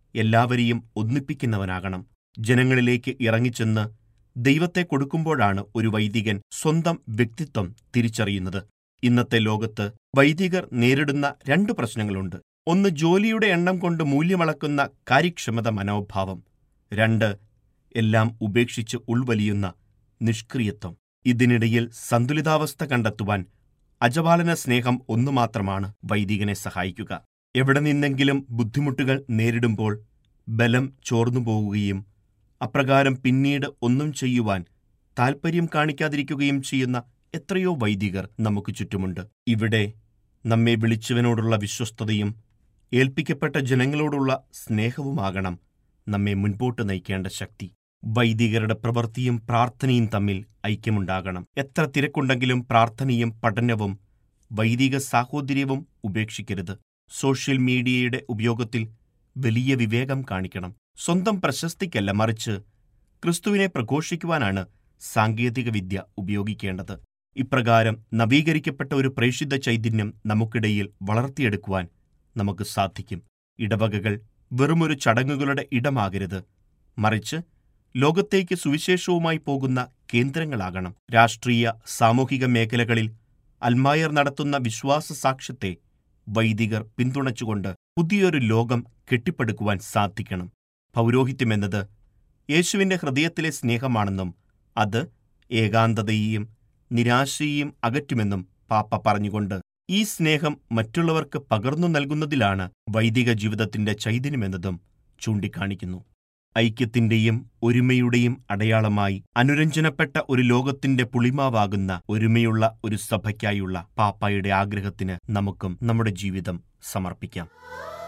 എല്ലാവരെയും ഒന്നിപ്പിക്കുന്നവനാകണം ജനങ്ങളിലേക്ക് ഇറങ്ങിച്ചെന്ന് ദൈവത്തെ കൊടുക്കുമ്പോഴാണ് ഒരു വൈദികൻ സ്വന്തം വ്യക്തിത്വം തിരിച്ചറിയുന്നത് ഇന്നത്തെ ലോകത്ത് വൈദികർ നേരിടുന്ന രണ്ട് പ്രശ്നങ്ങളുണ്ട് ഒന്ന് ജോലിയുടെ എണ്ണം കൊണ്ട് മൂല്യമളക്കുന്ന കാര്യക്ഷമത മനോഭാവം രണ്ട് എല്ലാം ഉപേക്ഷിച്ച് ഉൾവലിയുന്ന നിഷ്ക്രിയത്വം ഇതിനിടയിൽ സന്തുലിതാവസ്ഥ കണ്ടെത്തുവാൻ അജപാലന സ്നേഹം ഒന്നു മാത്രമാണ് വൈദികനെ സഹായിക്കുക എവിടെ നിന്നെങ്കിലും ബുദ്ധിമുട്ടുകൾ നേരിടുമ്പോൾ ബലം ചോർന്നു പോകുകയും അപ്രകാരം പിന്നീട് ഒന്നും ചെയ്യുവാൻ താൽപ്പര്യം കാണിക്കാതിരിക്കുകയും ചെയ്യുന്ന എത്രയോ വൈദികർ നമുക്ക് ചുറ്റുമുണ്ട് ഇവിടെ നമ്മെ വിളിച്ചവനോടുള്ള വിശ്വസ്തതയും ഏൽപ്പിക്കപ്പെട്ട ജനങ്ങളോടുള്ള സ്നേഹവുമാകണം നമ്മെ മുൻപോട്ട് നയിക്കേണ്ട ശക്തി വൈദികരുടെ പ്രവൃത്തിയും പ്രാർത്ഥനയും തമ്മിൽ ഐക്യമുണ്ടാകണം എത്ര തിരക്കുണ്ടെങ്കിലും പ്രാർത്ഥനയും പഠനവും വൈദിക സാഹോദര്യവും ഉപേക്ഷിക്കരുത് സോഷ്യൽ മീഡിയയുടെ ഉപയോഗത്തിൽ വലിയ വിവേകം കാണിക്കണം സ്വന്തം പ്രശസ്തിക്കല്ല മറിച്ച് ക്രിസ്തുവിനെ പ്രഘോഷിക്കുവാനാണ് സാങ്കേതികവിദ്യ ഉപയോഗിക്കേണ്ടത് ഇപ്രകാരം നവീകരിക്കപ്പെട്ട ഒരു പ്രേഷിത ചൈതന്യം നമുക്കിടയിൽ വളർത്തിയെടുക്കുവാൻ നമുക്ക് സാധിക്കും ഇടവകകൾ വെറുമൊരു ചടങ്ങുകളുടെ ഇടമാകരുത് മറിച്ച് ലോകത്തേക്ക് സുവിശേഷവുമായി പോകുന്ന കേന്ദ്രങ്ങളാകണം രാഷ്ട്രീയ സാമൂഹിക മേഖലകളിൽ അൽമായർ നടത്തുന്ന വിശ്വാസ സാക്ഷ്യത്തെ വൈദികർ പിന്തുണച്ചുകൊണ്ട് പുതിയൊരു ലോകം കെട്ടിപ്പടുക്കുവാൻ സാധിക്കണം പൗരോഹിത്യമെന്നത് യേശുവിന്റെ ഹൃദയത്തിലെ സ്നേഹമാണെന്നും അത് ഏകാന്തതയെയും നിരാശയെയും അകറ്റുമെന്നും പാപ്പ പറഞ്ഞുകൊണ്ട് ഈ സ്നേഹം മറ്റുള്ളവർക്ക് പകർന്നു നൽകുന്നതിലാണ് വൈദിക ജീവിതത്തിന്റെ ചൈതന്യമെന്നതും ചൂണ്ടിക്കാണിക്കുന്നു ഐക്യത്തിന്റെയും ഒരുമയുടെയും അടയാളമായി അനുരഞ്ജനപ്പെട്ട ഒരു ലോകത്തിന്റെ പുളിമാവാകുന്ന ഒരുമയുള്ള ഒരു സഭയ്ക്കായുള്ള പാപ്പായുടെ ആഗ്രഹത്തിന് നമുക്കും നമ്മുടെ ജീവിതം സമർപ്പിക്കാം